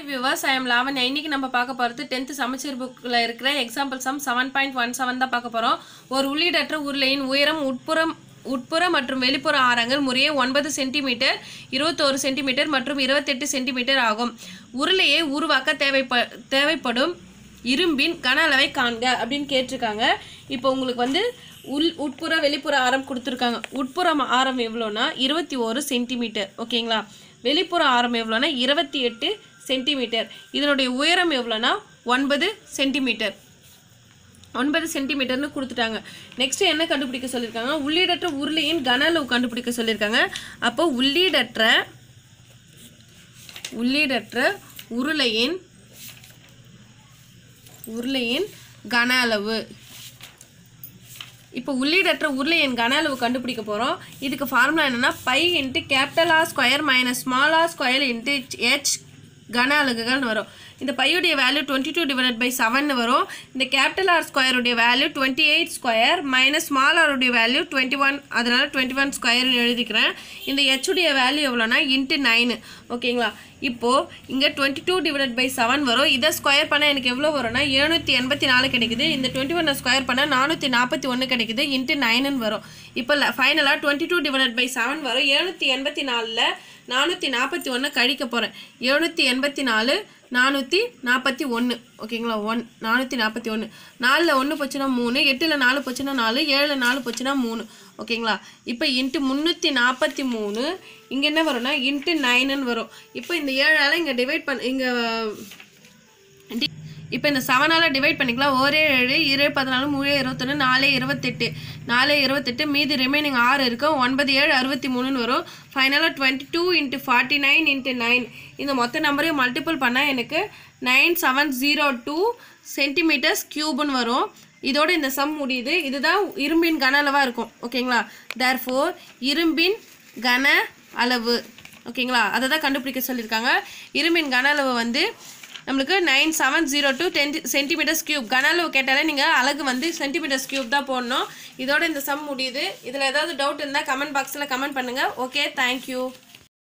viewers I am Lavanya இன்னைக்கு நம்ம பார்க்க போகிறது டென்த்து சமச்சீர் புக்கில் இருக்கிற example sum seven point one seven தான் பார்க்க போகிறோம் ஒரு உள்ளீடற்ற உருளையின் உயரம் உட்புறம் உட்புற மற்றும் வெளிப்புற ஆரங்கள் முறையே ஒன்பது சென்டிமீட்டர் இருபத்தோரு சென்டிமீட்டர் மற்றும் இருபத்தெட்டு சென்டிமீட்டர் ஆகும் உருளையை உருவாக்க தேவைப்ப தேவைப்படும் இரும்பின் கன அளவை காண்க அப்படின்னு கேட்டிருக்காங்க இப்போ உங்களுக்கு வந்து உள் உட்புற வெளிப்புற ஆரம் கொடுத்துருக்காங்க உட்புற ஆரம் எவ்வளோனா இருபத்தி ஒரு சென்டிமீட்டர் ஓகேங்களா வெளிப்புற ஆரம் எவ்வளோனா இருபத்தி எட்டு சென்டிமீட்டர் இதனுடைய உயரம் எவ்வளோனா ஒன்பது சென்டிமீட்டர் ஒன்பது சென்டிமீட்டர்னு கொடுத்துட்டாங்க நெக்ஸ்ட் என்ன கண்டுபிடிக்க சொல்லியிருக்காங்க உள்ளீடற்ற உருளையின் கன அளவு கண்டுபிடிக்க சொல்லியிருக்காங்க அப்போ உள்ளீடற்ற உள்ளீடற்ற உருளையின் உருளையின் கன அளவு இப்போ உள்ளீடற்ற உருளையின் கன அளவு கண்டுபிடிக்க போகிறோம் இதுக்கு ஃபார்முலா என்னென்னா pi into capital R square minus small R square into H கன அலகுகள்னு வரும் இந்த பையுடைய value twenty two divide by seven வரும் இந்த கேபிட்டல் ஆர் ஸ்கொயருடைய value twenty eight square minus small ஆருடைய வேல்யூ டுவெண்ட்டி ஒன் அதனால் டுவெண்ட்டி ஒன் ஸ்கொயர் எழுதிக்கிறேன் இந்த ஹெச்சுடைய வேல்யூ எவ்வளோனா இன்ட்டு நைனு ஓகேங்களா இப்போது இங்கே twenty two divide by seven வரும் இதை ஸ்கொயர் பண்ணால் எனக்கு எவ்வளோ வரும்னா எழுநூற்றி எண்பத்தி நாலு கிடைக்குது இந்த டுவெண்ட்டி ஒன்னை ஸ்கொயர் பண்ணால் நானூற்றி நாற்பத்தி ஒன்று கிடைக்குது இன்ட்டு நைனுன்னு வரும் இப்போ ஃபைனலாக twenty two divide by seven வரும் எழுநூற்றி எண்பத்தி நாலில் நானூற்றி நாற்பத்தி ஒன்று கழிக்க போகிறேன் எழுநூற்றி எண்பத்தி நாலு நானூற்றி நாற்பத்தி ஒன்று ஓகேங்களா ஒன் நானூற்றி நாற்பத்தி ஒன்று நாலில் ஒன்று போச்சுன்னா மூணு எட்டில் நாலு போச்சுன்னா நாலு ஏழில் நாலு போச்சுன்னா மூணு ஓகேங்களா இப்போ இன்ட்டு முந்நூற்றி நாற்பத்தி மூணு இங்கே என்ன வரும்னா இன்ட்டு நைனுன்னு வரும் இப்போ இந்த ஏழால் இங்கே டிவைட் பண்ண இங்கே இப்போ இந்த செவனால் டிவைட் பண்ணிக்கலாம் ஒரே ஏழு இரு பதினாலு மூணு இருபத்தொன்று நாலு இருபத்தெட்டு நாலு இருபத்தெட்டு மீதி ரிமைனிங் ஆறு இருக்கும் ஒன்பது ஏழு அறுபத்தி மூணுன்னு வரும் ஃபைனலாக twenty two into forty nine into nine இந்த மொத்த நம்பரையும் மல்டிபிள் பண்ணால் எனக்கு nine seven zero two centimetres க்யூப்னு வரும் இதோட இந்த சம் முடியுது இதுதான் இரும்பின் கன அளவாக இருக்கும் ஓகேங்களா தேர்ஃபோர் இரும்பின் கன அளவு ஓகேங்களா அதை தான் கண்டுபிடிக்க சொல்லியிருக்காங்க இரும்பின் கன அளவு வந்து நம்மளுக்கு nine seven zero two ten centimetres cube கன அளவு கேட்டாலே நீங்கள் அழகு வந்து சென்டிமீட்டர்ஸ் கியூப் தான் போடணும் இதோட இந்த சம் முடியுது இதில் ஏதாவது டவுட் இருந்தால் கமெண்ட் பாக்ஸில் கமெண்ட் பண்ணுங்கள் ஓகே தேங்க்யூ